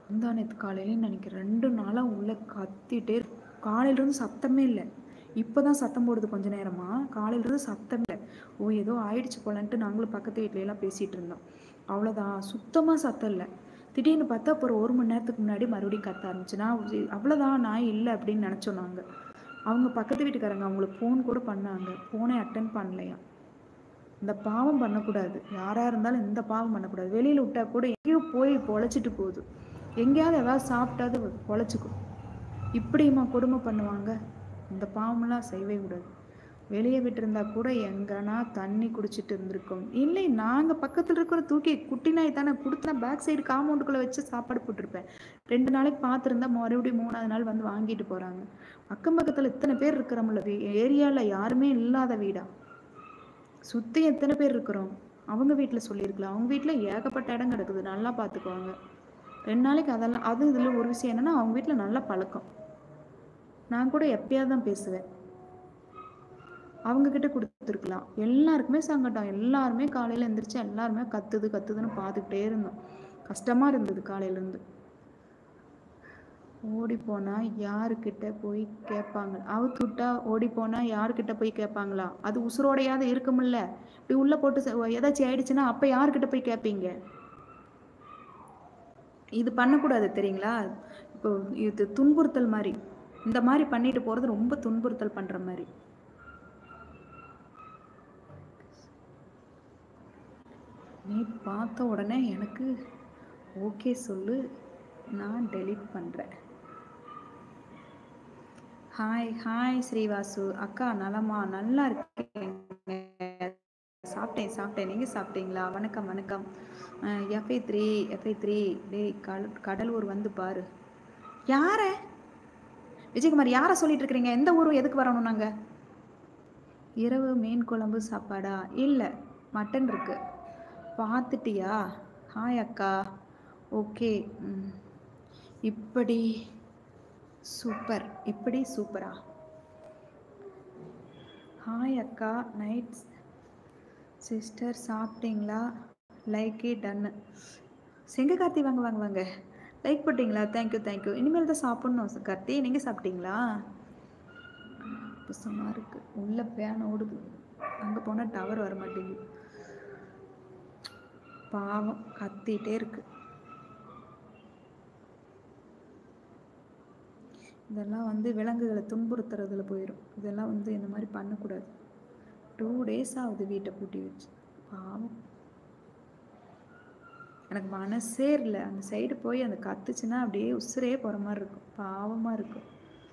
முந்தா நேற்று காலையிலன்னு நினைக்கிறேன் ரெண்டு நாளாக உள்ள கத்திட்டே இருக்கு. காலையிலேருந்து சத்தமே இல்லை இப்போ தான் சத்தம் போடுது கொஞ்ச நேரமா காலையிலேருந்து சத்தம் இல்லை ஓ ஏதோ ஆயிடுச்சு போலன்ட்டு நாங்களும் பக்கத்து வீட்லையெல்லாம் பேசிகிட்டு இருந்தோம் அவ்வளோதான் சுத்தமாக சத்தம் இல்லை திடீர்னு பார்த்தா அப்புறம் ஒரு மணி நேரத்துக்கு முன்னாடி மறுபடியும் கத்த ஆரம்பிச்சு நான் உ- அவ்வளோதான் நான் இல்லை அப்படின்னு நினச்சோம் நாங்கள் அவங்க பக்கத்து வீட்டுக்காரங்க அவங்களுக்கு ஃபோன் கூட பண்ணாங்க ஃபோனே அட்டன் பண்ணலையா இந்த பாவம் பண்ணக்கூடாது யாராக இருந்தாலும் இந்த பாவம் பண்ணக்கூடாது வெளியில் விட்டா கூட எங்கேயோ போய் பொழைச்சிட்டு போகுது எங்கேயாவது ஏதாவது சாப்பிட்டாது பொழைச்சிக்கும் இப்படியுமா கொடுமை பண்ணுவாங்க இந்த பாவம்லாம் செய்யவே கூடாது வெளியே விட்டிருந்தா கூட எங்கன்னா தண்ணி குடிச்சிட்டு இருந்திருக்கோம் இல்லை நாங்கள் பக்கத்தில் இருக்கிற தூக்கி குட்டி நாய் தானே கொடுத்தா பேக் சைடு காம்பவுண்டுக்குள்ளே வச்சு சாப்பாடு போட்டிருப்பேன் ரெண்டு நாளைக்கு பார்த்துருந்தா மறுபடியும் மூணாவது நாள் வந்து வாங்கிட்டு போகிறாங்க அக்கம் பக்கத்தில் இத்தனை பேர் இருக்கிறோம்ல ஏரியாவில் யாருமே இல்லாத வீடா சுற்றி எத்தனை பேர் இருக்கிறோம் அவங்க வீட்டில் சொல்லியிருக்கலாம் அவங்க வீட்டில் ஏகப்பட்ட இடம் கிடக்குது நல்லா பார்த்துக்குவாங்க ரெண்டு நாளைக்கு அதெல்லாம் அது இதில் ஒரு விஷயம் என்னென்னா அவங்க வீட்டில் நல்ல பழக்கம் நான் கூட எப்பயாவது தான் பேசுவேன் அவங்கக்கிட்ட கொடுத்துருக்கலாம் எல்லாருக்குமே சங்கடம் எல்லாருமே காலையில் எந்திரிச்சு எல்லாருமே கத்துது கத்துதுன்னு பார்த்துக்கிட்டே இருந்தோம் கஷ்டமாக இருந்தது காலையிலேருந்து ஓடி போனால் யாருக்கிட்ட போய் கேட்பாங்க அவுத்து விட்டா ஓடி போனால் யாருக்கிட்ட போய் கேட்பாங்களா அது உசுரோடையாவது இருக்குமில்ல இப்படி உள்ளே போட்டு ச- ஏதாச்சும் ஆயிடுச்சுன்னா அப்போ யாருக்கிட்ட போய் கேட்பீங்க இது பண்ணக்கூடாது தெரியுங்களா இப்போ இது துன்புறுத்தல் மாதிரி இந்த மாதிரி பண்ணிட்டு போகிறது ரொம்ப துன்புறுத்தல் பண்ணுற மாதிரி நீ பார்த்த உடனே எனக்கு ஓகே சொல்லு நான் டெலீட் பண்ணுறேன் ஹாய் ஹாய் ஸ்ரீவாசு அக்கா நலமா நல்லா இருக்கேங்க சாப்பிட்டேன் சாப்பிட்டேன் நீங்கள் சாப்பிட்டீங்களா வணக்கம் வணக்கம் எஃப்ஐ த்ரீ எஃப்ஐ த்ரீ டேய் கல் கடலூர் வந்து பாரு யார விஜயகுமார் யாரை சொல்லிட்டு இருக்கிறீங்க எந்த ஊர் எதுக்கு வரணும் நாங்கள் இரவு மீன் குழம்பு சாப்பாடா இல்லை மட்டன் இருக்கு பார்த்துட்டியா ஹாய் அக்கா ஓகே ம். இப்படி சூப்பர் இப்படி சூப்பரா ஹாய் அக்கா நைட் சிஸ்டர் சாப்பிட்டீங்களா லைக்கே டன்னு செங்க கார்த்தி வாங்க வாங்க வாங்க லைக் போட்டிங்களா தேங்க்யூ தேங்க்யூ இனிமேல் தான் சாப்பிட்ணும் கார்த்தி நீங்கள் சாப்பிட்டீங்களா புசமாக இருக்குது உள்ள ஃபேன் ஓடுது அங்கே போனால் டவர் வர மாட்டேங்குது பாவம் கத்திட்டே இருக்கு இதெல்லாம் வந்து விலங்குகளை துன்புறுத்துறதுல போயிடும் இதெல்லாம் வந்து இந்த மாதிரி பண்ணக்கூடாது டூ டேஸ் ஆகுது வீட்டை பூட்டி வச்சு பாவம் எனக்கு மனசே இல்லை அந்த சைடு போய் அந்த கத்துச்சுன்னா அப்படியே உசுரே போகிற மாதிரி இருக்கும் பாவமாக இருக்கும்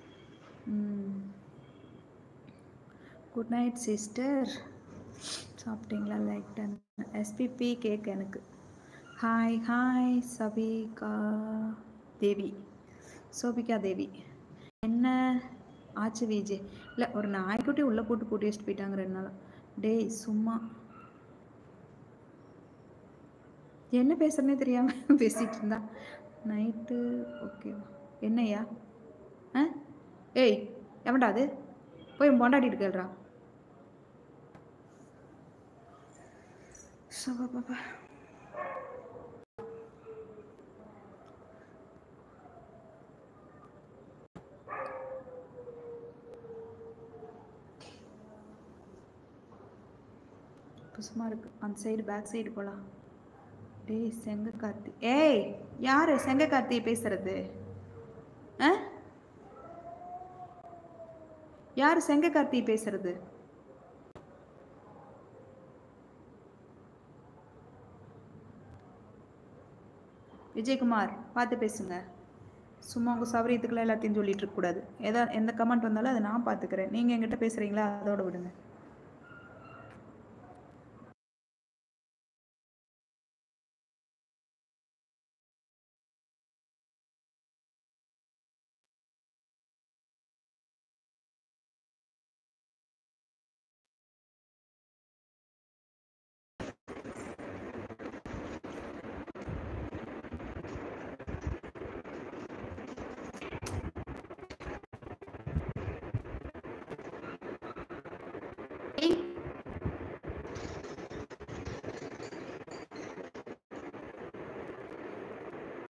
குட் நைட் சிஸ்டர் சாப்பிட்டீங்களா லைக் டன் எஸ்பிபி கேக் எனக்கு ஹாய் ஹாய் சபிகா தேவி சோபிகா தேவி என்ன ஆச்சு விஜய் இல்லை ஒரு நாய்க்குட்டி உள்ளே போட்டு பூட்டி வச்சுட்டு போயிட்டாங்க ரெண்டு நாளாக டேய் சும்மா என்ன பேசுறேனே தெரியாமல் பேசிகிட்டு இருந்தா நைட்டு ஓகேவா என்னய்யா ஆ ஏய் எவன்டா அது போய் உன் பொண்டாட்டிட்டு கேள்றா பாப்பா புதுசுமா இருக்கு அந்த சைடு பேக் சைடு போகலாம் டேய் செங்க கார்த்தி ஏய் யாரு செங்க கார்த்தி பேசுறது ஆ யாரு செங்க கார்த்தி பேசுறது விஜயகுமார் பார்த்து பேசுங்க சும்மா உங்கள் சௌரியத்துக்குள்ள எல்லாத்தையும் சொல்லிட்டு இருக்கக்கூடாது எதா எந்த கமெண்ட் வந்தாலும் அதை நான் பார்த்துக்கிறேன் நீங்கள் என்கிட்ட பேசுகிறீங்களா அதோட விடுங்க